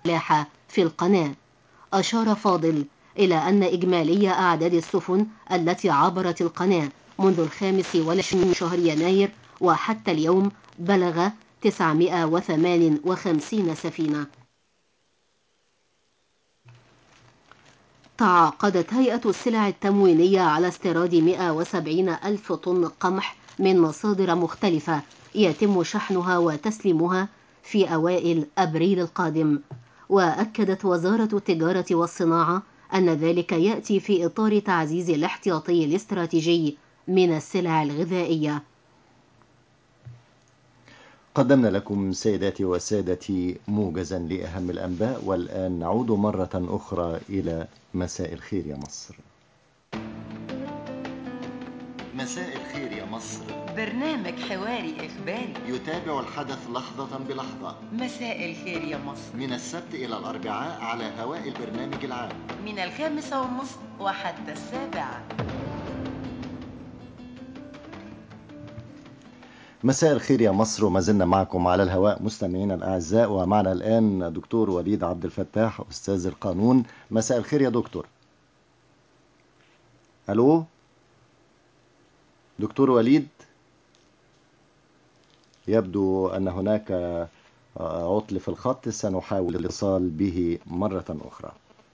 الملاحة في القناة أشار فاضل إلى أن إجمالي أعداد السفن التي عبرت القناة منذ الخامس والعشرين من شهر يناير وحتى اليوم بلغ 958 سفينة تعاقدت هيئة السلع التموينية على استيراد 170 ألف طن قمح من مصادر مختلفة يتم شحنها وتسليمها في أوائل أبريل القادم وأكدت وزارة التجارة والصناعة أن ذلك يأتي في إطار تعزيز الاحتياطي الاستراتيجي من السلع الغذائية قدمنا لكم سيداتي وسادتي موجزا لأهم الأنباء والآن نعود مرة أخرى إلى مساء الخير يا مصر مساء الخير يا مصر برنامج حواري إخباري يتابع الحدث لحظة بلحظة مساء الخير يا مصر من السبت إلى الأربعاء على هواء البرنامج العام من الخامسة والنصف وحتى السابعة مساء الخير يا مصر وما زلنا معكم على الهواء مستمعينا الأعزاء ومعنا الآن دكتور وليد عبد الفتاح أستاذ القانون مساء الخير يا دكتور ألو دكتور وليد يبدو أن هناك عطل في الخط سنحاول الاتصال به مرة أخرى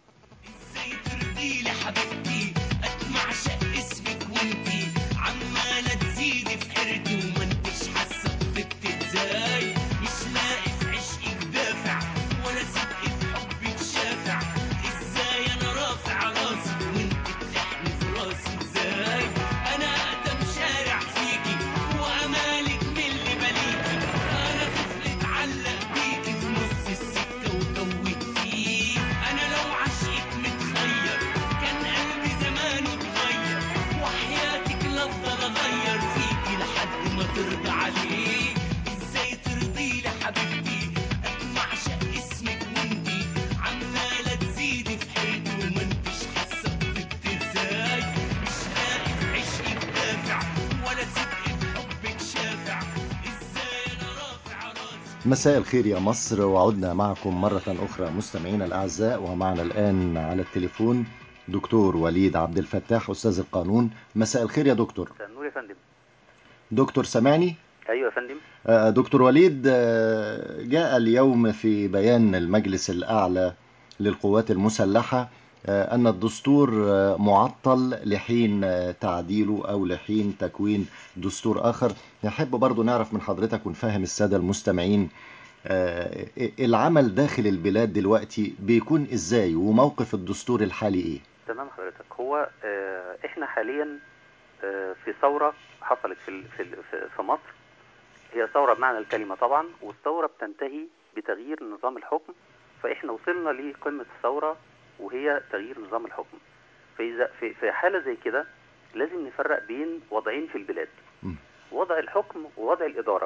ازاي ترضي لي حبيبتي اسمع شق اسمك وانتي عماله تزيدي في حيرتي وما انتش حاسه بطيبتي ازاي مش لاقي في عشقك دافع ولا صدق في حبك شافع ازاي انا رافع راسي وانت بتحني في راسي ازاي انا اقدم شارع فيكي وامالك من اللي بليكي انا طفل اتعلق بيكي في نص السكه وتوهت فيه انا لو عشقك متخير كان قلبي زمانه اتغير وحياتك لافضل اغير فيكي لحد ما ترضى عليك ازاي ترضي لي حبيبتي اسمع شق اسمك وانتي عماله تزيدي في حيرتي وما انتش حاسه بطيبتي ازاي مش لاقي في عشقك دافع ولا صدق في حبك شافع ازاي انا رافع راسي مساء الخير يا مصر وعدنا معكم مرة أخرى مستمعينا الأعزاء ومعنا الآن على التليفون دكتور وليد عبد الفتاح أستاذ القانون مساء الخير يا دكتور مساء النور يا فندم دكتور سامعني ايوه يا فندم آه، دكتور وليد آه، جاء اليوم في بيان المجلس الأعلى للقوات المسلحة آه، أن الدستور آه، معطل لحين آه، تعديله أو لحين تكوين دستور آخر نحب برضو نعرف من حضرتك ونفهم السادة المستمعين آه، العمل داخل البلاد دلوقتي بيكون إزاي وموقف الدستور الحالي إيه؟ تمام حضرتك هو آه، احنا حاليا آه، في ثوره حصلت في ال- في ال- في- في مصر هي ثوره بمعنى الكلمه طبعا والثوره بتنتهي بتغيير نظام الحكم فاحنا وصلنا لقمه الثوره وهي تغيير نظام الحكم فاذا في في حاله زي كده لازم نفرق بين وضعين في البلاد م. وضع الحكم ووضع الاداره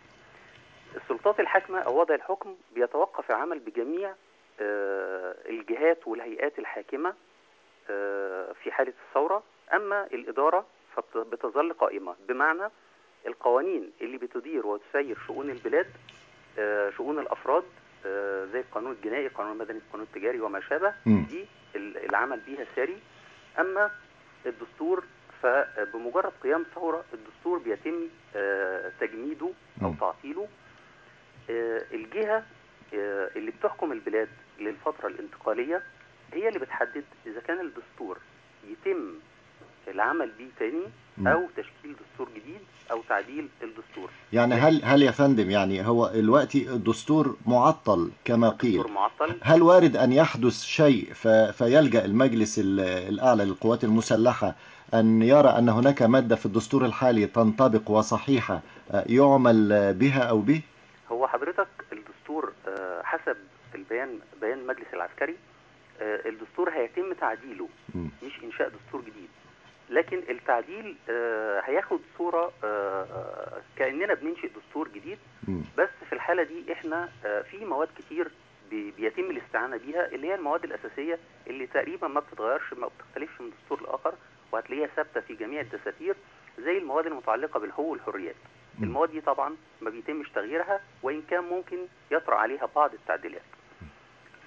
السلطات الحاكمه او وضع الحكم بيتوقف العمل بجميع آه، الجهات والهيئات الحاكمه آه، في حالة الثورة أما الإدارة فبتظل قائمة بمعنى القوانين اللي بتدير وتسير شؤون البلاد آه، شؤون الأفراد آه، زي القانون الجنائي القانون المدني القانون التجاري وما شابه مم. دي ال- العمل بيها ساري أما الدستور فبمجرد قيام ثورة الدستور بيتم آه، تجميده أو مم. تعطيله آه، الجهة آه، اللي بتحكم البلاد للفترة الانتقالية هي اللي بتحدد إذا كان الدستور يتم العمل بيه تاني مم. أو تشكيل دستور جديد أو تعديل الدستور يعني هل هل يا فندم يعني هو دلوقتي الدستور معطل كما قيل دستور معطل هل وارد أن يحدث شيء ف- فيلجأ المجلس ال- الأعلى للقوات المسلحة أن يرى أن هناك مادة في الدستور الحالي تنطبق وصحيحة آه، يعمل آه، بها أو به؟ هو حضرتك الدستور آه، حسب البيان بيان المجلس العسكري آه، الدستور هيتم تعديله مم. مش إنشاء دستور جديد لكن التعديل آه، هياخد صورة آه، كأننا بننشئ دستور جديد مم. بس في الحالة دي احنا آه، في مواد كتير بي- بيتم الاستعانة بيها اللي هي المواد الأساسية اللي تقريبا ما بتتغيرش ما بتختلفش من دستور لآخر وهتلاقيها ثابتة في جميع الدساتير زي المواد المتعلقة بالحقوق والحريات مم. المواد دي طبعا ما بيتمش تغييرها وإن كان ممكن يطرأ عليها بعض التعديلات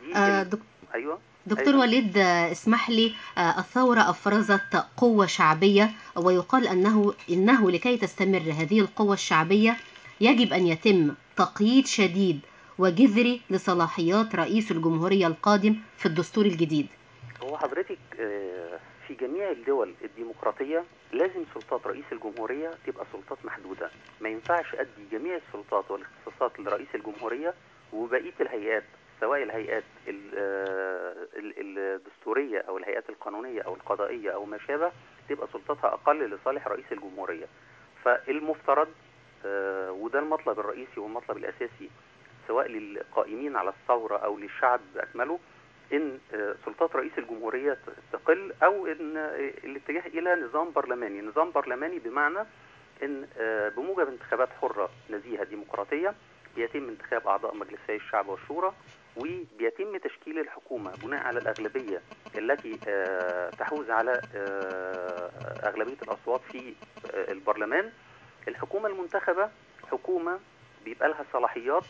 آه، دك- ايوه دكتور أيوة. وليد آه، اسمح لي آه، الثورة أفرزت قوة شعبية ويقال أنه إنه لكي تستمر هذه القوة الشعبية يجب أن يتم تقييد شديد وجذري لصلاحيات رئيس الجمهورية القادم في الدستور الجديد هو حضرتك آه، في جميع الدول الديمقراطية لازم سلطات رئيس الجمهورية تبقى سلطات محدودة ما ينفعش أدي جميع السلطات والاختصاصات لرئيس الجمهورية وبقية الهيئات سواء الهيئات ال- آه، ال- الدستورية أو الهيئات القانونية أو القضائية أو ما شابه تبقى سلطتها أقل لصالح رئيس الجمهورية فالمفترض آه، وده المطلب الرئيسي والمطلب الأساسي سواء للقائمين على الثورة أو للشعب بأكمله ان آه، سلطات رئيس الجمهوريه ت- تقل او ان آه، الاتجاه الى نظام برلماني، نظام برلماني بمعنى ان آه، بموجب انتخابات حره نزيهه ديمقراطيه بيتم انتخاب اعضاء مجلسي الشعب والشورى وبيتم تشكيل الحكومه بناء على الاغلبيه التي آه، تحوز على آه، اغلبيه الاصوات في آه، البرلمان. الحكومه المنتخبه حكومه بيبقى لها صلاحيات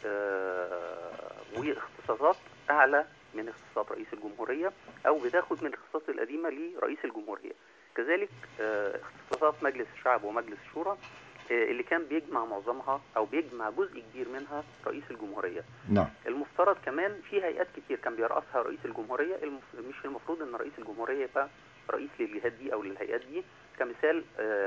آه، واختصاصات اعلى من اختصاصات رئيس الجمهوريه او بتاخد من الاختصاصات القديمه لرئيس الجمهوريه كذلك آه، اختصاصات مجلس الشعب ومجلس الشورى آه، اللي كان بيجمع معظمها او بيجمع جزء كبير منها رئيس الجمهوريه نعم المفترض كمان في هيئات كتير كان بيرأسها رئيس الجمهورية المف... مش المفروض ان رئيس الجمهورية يبقى رئيس للجهات دي او للهيئات دي كمثال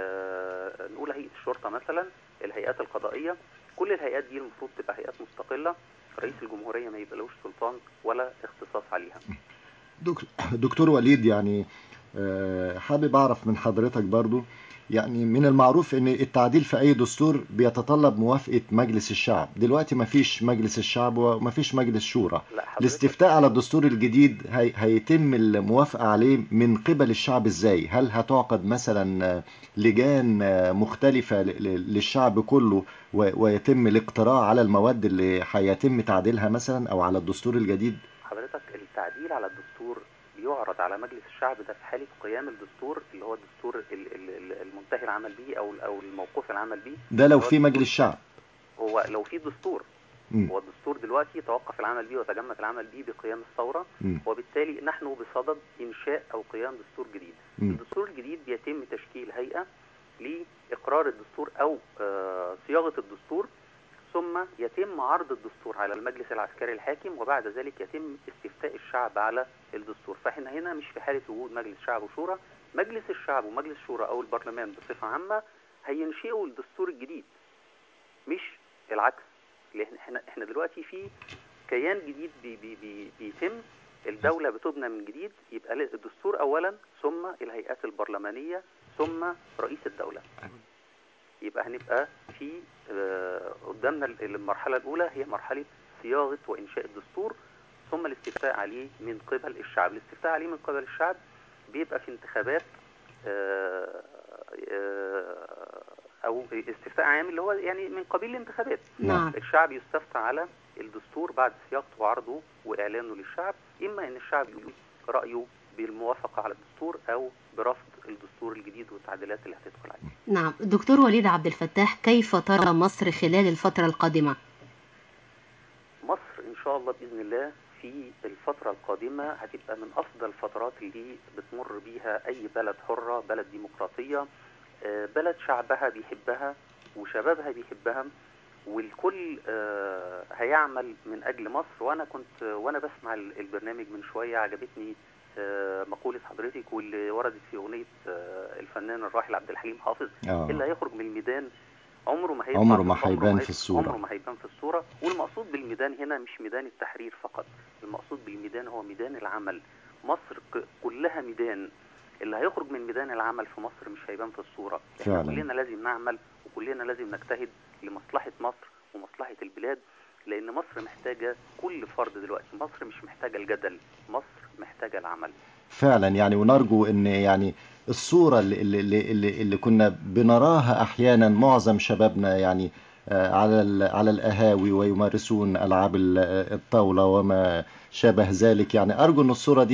آه نقول هيئة الشرطة مثلا الهيئات القضائية كل الهيئات دي المفروض تبقى هيئات مستقلة رئيس الجمهورية ما يبقالوش سلطان ولا اختصاص عليها دك- دكتور وليد يعني آه، حابب أعرف من حضرتك برضو يعني من المعروف ان التعديل في اي دستور بيتطلب موافقة مجلس الشعب دلوقتي مفيش مجلس الشعب ومفيش مجلس شورى لا حضرتك الاستفتاء على الدستور الجديد هي هيتم الموافقة عليه من قبل الشعب ازاي هل هتعقد مثلا آه، لجان آه، مختلفة ل- ل- للشعب كله و- ويتم الاقتراع على المواد اللي هيتم تعديلها مثلا او على الدستور الجديد حضرتك التعديل على الدستور بيعرض على مجلس الشعب ده في حالة قيام الدستور اللي هو الدستور ال- ال- ال- المنتهي العمل به او او الموقوف العمل به ده لو هو في مجلس شعب هو لو في دستور مم. هو الدستور دلوقتي توقف العمل به وتجمد العمل به بقيام الثورة مم. وبالتالي نحن بصدد إنشاء أو قيام دستور جديد مم. الدستور الجديد بيتم تشكيل هيئة لإقرار الدستور أو آه، صياغة الدستور ثم يتم عرض الدستور على المجلس العسكري الحاكم وبعد ذلك يتم استفتاء الشعب على الدستور فاحنا هنا مش في حالة وجود مجلس شعب وشورى مجلس الشعب ومجلس الشورى أو البرلمان بصفة عامة هينشئوا الدستور الجديد مش العكس لان احنا احنا دلوقتي في كيان جديد بي بي بي بيتم الدولة بتبنى من جديد يبقى ل- الدستور أولا ثم الهيئات البرلمانية ثم رئيس الدولة يبقى هنبقى في آه، قدامنا ال- المرحلة الأولى هي مرحلة صياغة وإنشاء الدستور ثم الاستفتاء عليه من قبل الشعب الاستفتاء عليه من قبل الشعب بيبقى في انتخابات آه، آه، أو استفتاء عام اللي هو يعني من قبيل الانتخابات نعم الشعب يستفتى على الدستور بعد صياغته وعرضه واعلانه للشعب اما ان الشعب يقول رايه بالموافقه على الدستور او برفض الدستور الجديد والتعديلات اللي هتدخل عليه نعم دكتور وليد عبد الفتاح كيف ترى مصر خلال الفترة القادمة مصر ان شاء الله باذن الله في الفتره القادمه هتبقى من افضل الفترات اللي بتمر بيها اي بلد حره بلد ديمقراطيه آه، بلد شعبها بيحبها وشبابها بيحبها والكل آه، هيعمل من اجل مصر وانا كنت وانا بسمع ال- البرنامج من شويه عجبتني آه، مقوله حضرتك واللي وردت في اغنيه آه، الفنان الراحل عبد الحليم حافظ آه. اللي هيخرج من الميدان عمره ما هيطلع عمره ما في- هيبان ما في هي- الصورة. عمره ما هيبان في الصورة والمقصود بالميدان هنا مش ميدان التحرير فقط المقصود بالميدان هو ميدان العمل مصر ك- كلها ميدان اللي هيخرج من ميدان العمل في مصر مش هيبان في الصورة احنا فعلا. كلنا لازم نعمل وكلنا لازم نجتهد لمصلحة مصر ومصلحة البلاد لأن مصر محتاجة كل فرد دلوقتي مصر مش محتاجة الجدل مصر محتاجة العمل فعلا يعني ونرجو ان يعني الصورة اللي, اللي, اللي, اللي كنا بنراها احيانا معظم شبابنا يعني آه، على ال- على القهاوي ويمارسون العاب ال- الطاولة وما شابه ذلك يعني ارجو ان الصورة دي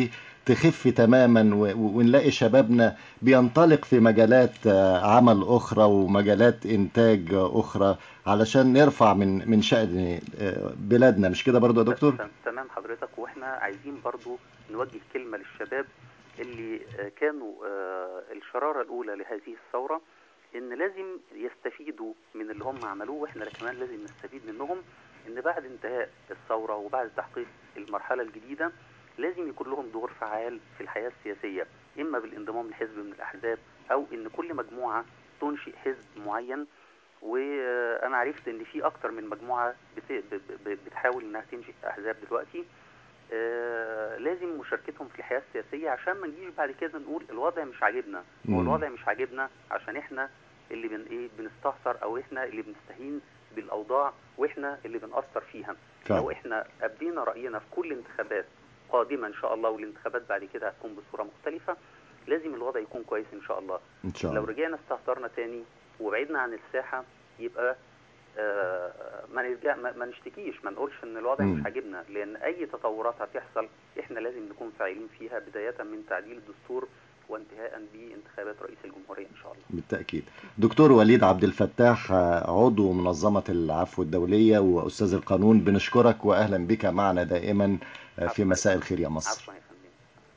تخف تماما و- و- ونلاقي شبابنا بينطلق في مجالات آه، عمل أخرى ومجالات إنتاج آه، أخرى علشان نرفع من من شأن آه، بلادنا مش كده برضو يا دكتور؟ تم- تمام حضرتك واحنا عايزين برضو نوجه كلمة للشباب اللي آه، كانوا آه، الشرارة الأولى لهذه الثورة إن لازم يستفيدوا من اللي هم عملوه واحنا كمان لازم نستفيد منهم إن بعد انتهاء الثورة وبعد تحقيق المرحلة الجديدة لازم يكون لهم دور فعال في الحياة السياسية إما بالانضمام لحزب من الأحزاب أو إن كل مجموعة تنشئ حزب معين وانا عرفت ان في اكتر من مجموعه بت- ب- ب- بتحاول انها تنشئ احزاب دلوقتي آه، لازم مشاركتهم في الحياه السياسيه عشان ما نجيش بعد كده نقول الوضع مش عاجبنا هو مم. الوضع مش عاجبنا عشان احنا اللي بن ايه بنستهتر او احنا اللي بنستهين بالاوضاع واحنا اللي بنأثر فيها فعلا. لو احنا ابدينا راينا في كل انتخابات قادمه ان شاء الله والانتخابات بعد كده هتكون بصوره مختلفه لازم الوضع يكون كويس ان شاء الله إن شاء لو الله رجعنا استهترنا تاني وبعدنا عن الساحة يبقى آه، ما نرجع ما ما نشتكيش ما نقولش ان الوضع مم. مش عاجبنا لان اي تطورات هتحصل احنا لازم نكون فاعلين فيها بداية من تعديل الدستور وانتهاء بانتخابات رئيس الجمهورية ان شاء الله بالتأكيد دكتور وليد عبد الفتاح آه، عضو منظمة العفو الدولية وأستاذ القانون بنشكرك وأهلا بك معنا دائما آه، في عفواً. مساء الخير يا مصر عفوا يا فندم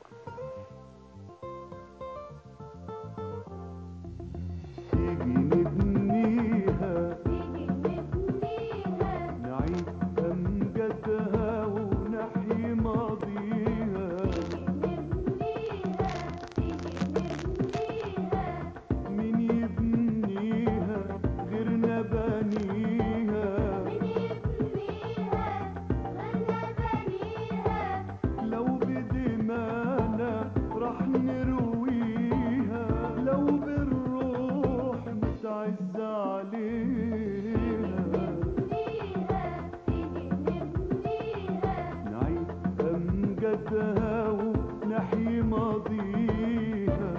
تيجي نبنيها نعيد أمجادها ونحيي ماضيها مين يبنيها غيرنا بنيها لو بدمانا راح نرويها لو بالروح نتعز عليها نعيد أمجادها ونحيي ماضيها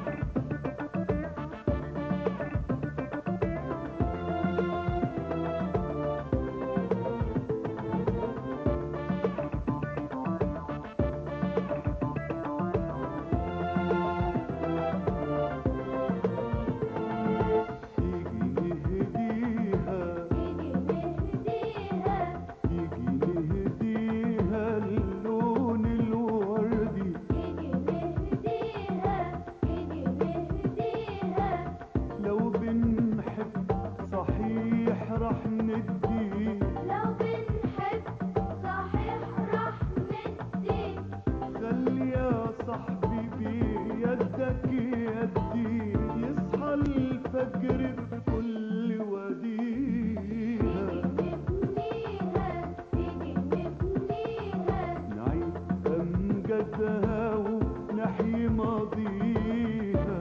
تيجي نهديها تيجي نهديها اللون الوردي لو بنحب صحيح راح ندي خلي يا صاحبي بيدك يدي يصحى الفجر بكل وديها نعيد أمجادها ونحيي ماضيها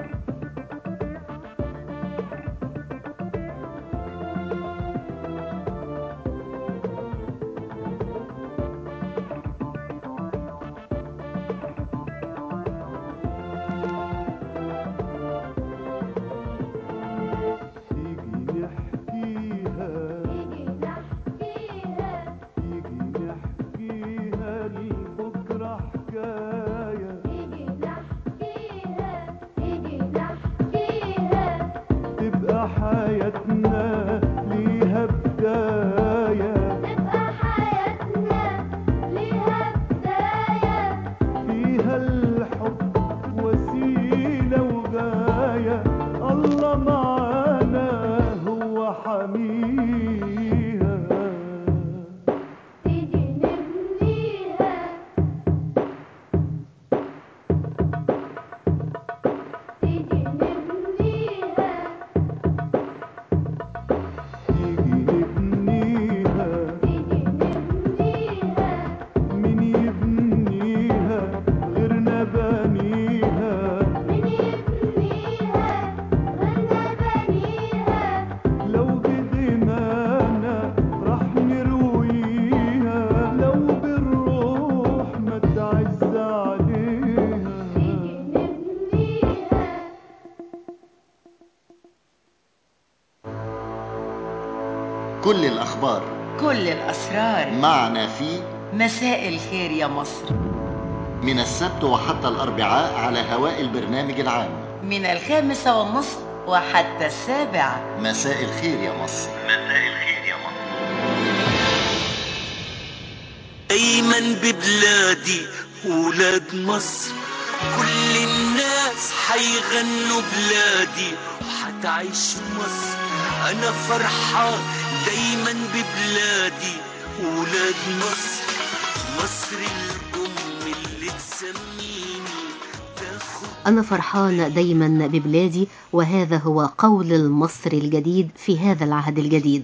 تيجي نحكيها تيجي نحكيها لبكرة حكاية تبقى حياتنا ليها بداية فيها الحب وسيلة وغاية الله معانا هو حميها تيجي نبنيها مين يبنيها غيرنا بنيها لو بدمانا راح نرويها لو بالروح ما تعز عليها كل الأخبار كل الأسرار معنا في مساء الخير يا مصر من السبت وحتى الأربعاء على هواء البرنامج العام من الخامسة والنصف وحتى السابعة مساء الخير يا مصر مساء الخير يا مصر دايما ببلادي ولاد مصر كل الناس حيغنوا بلادي وحتعيش مصر انا فرحان دايما ببلادي ولاد مصر مصر الام اللي تسميني تاخد أنا فرحان دايما ببلادي وهذا هو قول المصري الجديد في هذا العهد الجديد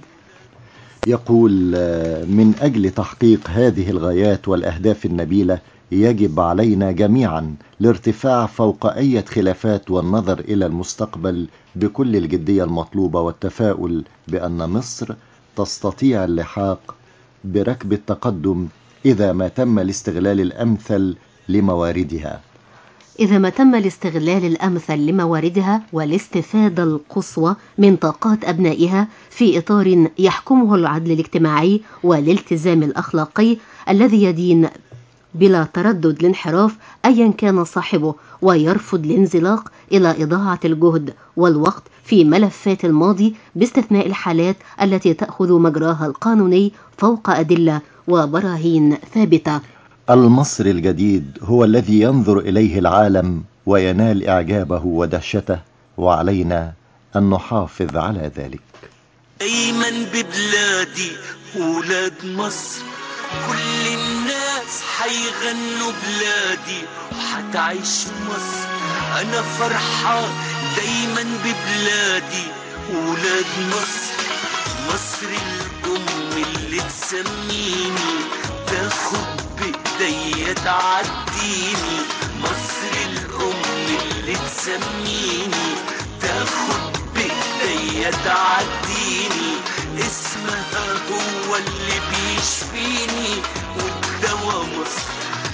يقول آه، من أجل تحقيق هذه الغايات والأهداف النبيلة يجب علينا جميعا الارتفاع فوق أي خلافات والنظر إلى المستقبل بكل الجدية المطلوبة والتفاؤل بأن مصر تستطيع اللحاق بركب التقدم إذا ما تم الاستغلال الأمثل لمواردها إذا ما تم الاستغلال الأمثل لمواردها والاستفادة القصوى من طاقات أبنائها في إطار يحكمه العدل الاجتماعي والالتزام الأخلاقي الذي يدين بلا تردد الانحراف أيا كان صاحبه ويرفض الانزلاق إلى إضاعة الجهد والوقت في ملفات الماضي باستثناء الحالات التي تأخذ مجراها القانوني فوق أدلة وبراهين ثابتة المصري الجديد هو الذي ينظر إليه العالم وينال إعجابه ودهشته وعلينا أن نحافظ على ذلك دايما ببلادي ولاد مصر كل الناس حيغنوا بلادي وحتعيش مصر انا فرحان دايما ببلادي ولاد مصر مصر الام اللي تسميني تاخد بايديا تعديني مصر الام اللي تسميني تاخد بايديا تعديني اسمها هو اللي بيشفيني والدوا مصر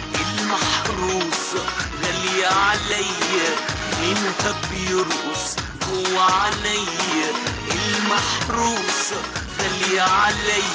المحروسة غالية عليا منها بيرقص جوا عينيا المحروسة غالية عليا